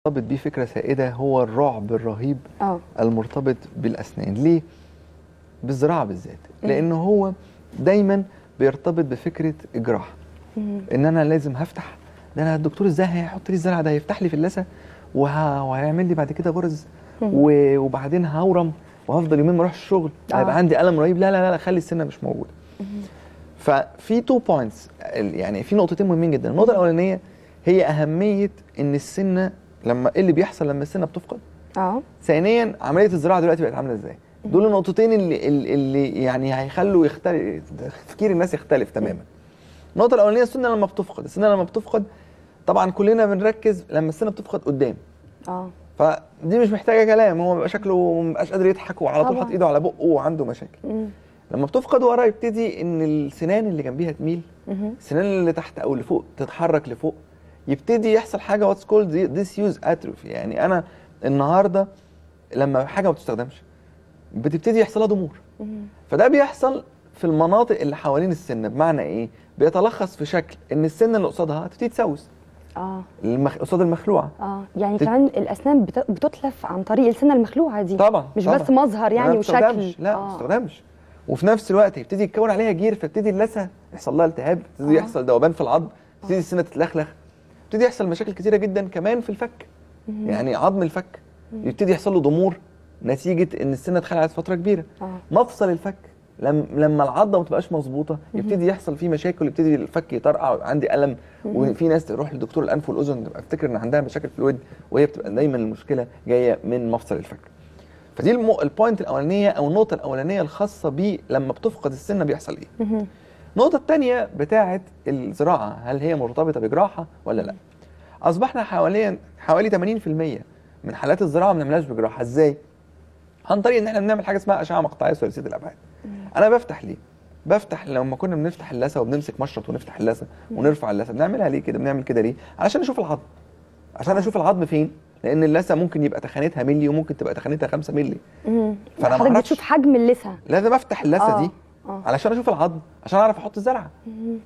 مرتبط بيه فكره سائده هو الرعب الرهيب اه المرتبط بالاسنان ليه بالزراعه بالذات مم. لان هو دايما بيرتبط بفكره الجراحه مم. ان انا لازم هفتح ده انا الدكتور ازاي هيحط لي الزرع ده هيفتح لي في اللثه وه... وهيعمل لي بعد كده غرز مم. و... وبعدين هورم وهفضل يومين ما اروحش الشغل آه. هيبقى عندي الم رهيب لا لا لا, لا خلي السنه مش موجوده ففي تو بوينتس يعني في نقطتين مهمين جدا النقطه الاولانيه هي اهميه ان السنه لما ايه اللي بيحصل لما السنه بتفقد اه ثانيا عمليه الزراعه دلوقتي بقت عامله ازاي دول النقطتين اللي اللي يعني هيخلوا يختلف تفكير الناس يختلف تماما النقطه الاولانيه السنه لما بتفقد السنه لما بتفقد طبعا كلنا بنركز لما السنه بتفقد قدام اه فدي مش محتاجه كلام هو بيبقى شكله مبقاش قادر يضحك وعلى طول طبعاً. حاطط ايده على بقه وعنده مشاكل مم. لما بتفقد ورا يبتدي ان السنان اللي جنبيها تميل مهم. السنان اللي تحت او اللي فوق تتحرك لفوق يبتدي يحصل حاجه واتس كولد ديس يوز اتروفي يعني انا النهارده لما حاجه ما بتستخدمش بتبتدي يحصل لها ضمور مم. فده بيحصل في المناطق اللي حوالين السن بمعنى ايه بيتلخص في شكل ان السن اللي قصادها تبتدي تسوس اه المخ... قصاد المخلوعه اه يعني تت- كمان الاسنان بت- بتتلف عن طريق السنه المخلوعه دي طبعا مش طبعا. بس مظهر ما يعني وشكل بتستخدمش لا ما آه. بتستخدمش وفي نفس الوقت يبتدي يتكون عليها جير فابتدي اللثه يحصل لها التهاب يبتدي آه. يحصل ذوبان في العظم تبتدي السنه تتلخلخ يبتدي يحصل مشاكل كتيره جدا كمان في الفك مهم. يعني عظم الفك مم. يبتدي يحصل له ضمور نتيجه ان السنه اتخلعت فتره كبيره اه مفصل الفك لم لما العضه ما تبقاش مظبوطه يبتدي يحصل فيه مشاكل يبتدي الفك يطرقع ويبقى عندي الم مهم. وفي ناس تروح لدكتور الانف والاذن تبقى تفتكر ان عندها مشاكل في الود وهي بتبقى دايما المشكله جايه من مفصل الفك فدي المو... البوينت الاولانيه او النقطه الاولانيه الخاصه بيه لما بتفقد السنه بيحصل ايه مهم. النقطه الثانيه بتاعه الزراعه هل هي مرتبطه بجراحه ولا لا اصبحنا حواليا حوالي 80% من حالات الزراعه ما بنعملهاش بجراحه ازاي عن طريق ان احنا بنعمل حاجه اسمها اشعه مقطعيه ثلاثيه الابعاد انا بفتح ليه بفتح لما كنا بنفتح اللثه وبنمسك مشرط ونفتح اللثه ونرفع اللثه بنعملها ليه كده بنعمل كده ليه علشان نشوف العظم عشان اشوف العظم فين لان اللثه ممكن يبقى تخانتها ملي وممكن تبقى تخانتها 5 ملي مهم. فأنا حضرتك معرفش. بتشوف حجم اللثه لازم افتح اللثه آه. دي اه علشان اشوف العظم عشان اعرف احط الزرعه مهم.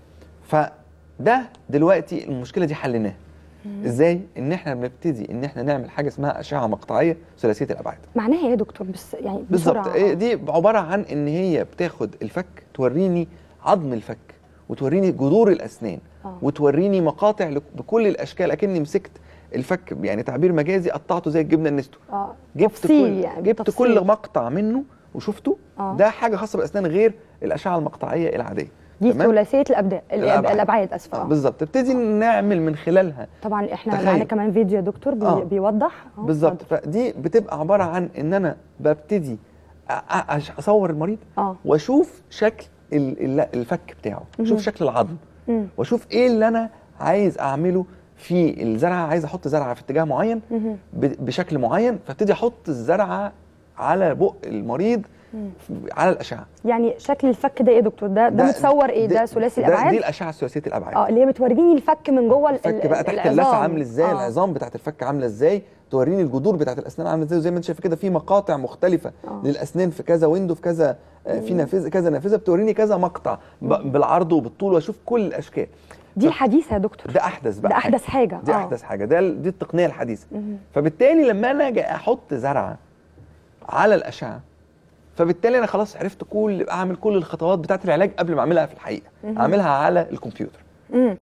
فده دلوقتي المشكله دي حليناها ازاي ان احنا بنبتدي ان احنا نعمل حاجه اسمها اشعه مقطعيه ثلاثيه الابعاد معناها ايه يا دكتور بس يعني بالظبط بسرعه إيه دي عباره عن ان هي بتاخد الفك توريني عظم الفك وتوريني جذور الاسنان آه. وتوريني مقاطع لك- بكل الاشكال اكني مسكت الفك يعني تعبير مجازي قطعته زي الجبنه النستو اه جبت تفصيل كل يعني جبت تفصيل. كل مقطع منه وشفته آه. ده حاجه خاصه بالاسنان غير الاشعه المقطعيه العاديه دي تمام؟ ثلاثيه الابداع الأبعاد. الابعاد اسفه آه، آه. بالظبط تبتدي نعمل من خلالها طبعا احنا تخيل. معانا كمان فيديو يا دكتور بي... آه. بيوضح آه، بالظبط اتفضل. فدي بتبقى عباره عن ان انا ببتدي أ- أ- أش- اصور المريض اه واشوف شكل ال- ال- الفك بتاعه مهم. اشوف شكل العظم مم. واشوف ايه اللي انا عايز اعمله في الزرعه عايز احط زرعه في اتجاه معين مهم. ب- بشكل معين فابتدي احط الزرعه على بق المريض مم. على الاشعه يعني شكل الفك ده ايه يا دكتور ده ده, متصور ايه ده ثلاثي ده الابعاد دي الاشعه ثلاثيه الابعاد اه اللي هي بتوريني الفك من جوه ال- الفك ال- بقى تحت العظام. اللثه عامل ازاي آه. العظام بتاعت الفك عامله ازاي توريني الجذور بتاعت الاسنان عامله ازاي وزي ما انت شايف كده في مقاطع مختلفه آه. للاسنان في كذا ويندو في كذا آه، في نافذه كذا نافذه بتوريني كذا مقطع ب- بالعرض وبالطول واشوف كل الاشكال دي الحديثه يا دكتور ده احدث بقى ده احدث حاجه دي آه. احدث حاجه ده ال- دي التقنيه الحديثه مهم. فبالتالي لما انا اجي احط زرعه على الاشعه فبالتالي انا خلاص عرفت كل اعمل كل الخطوات بتاعت العلاج قبل ما اعملها في الحقيقه مهم. اعملها على الكمبيوتر مم.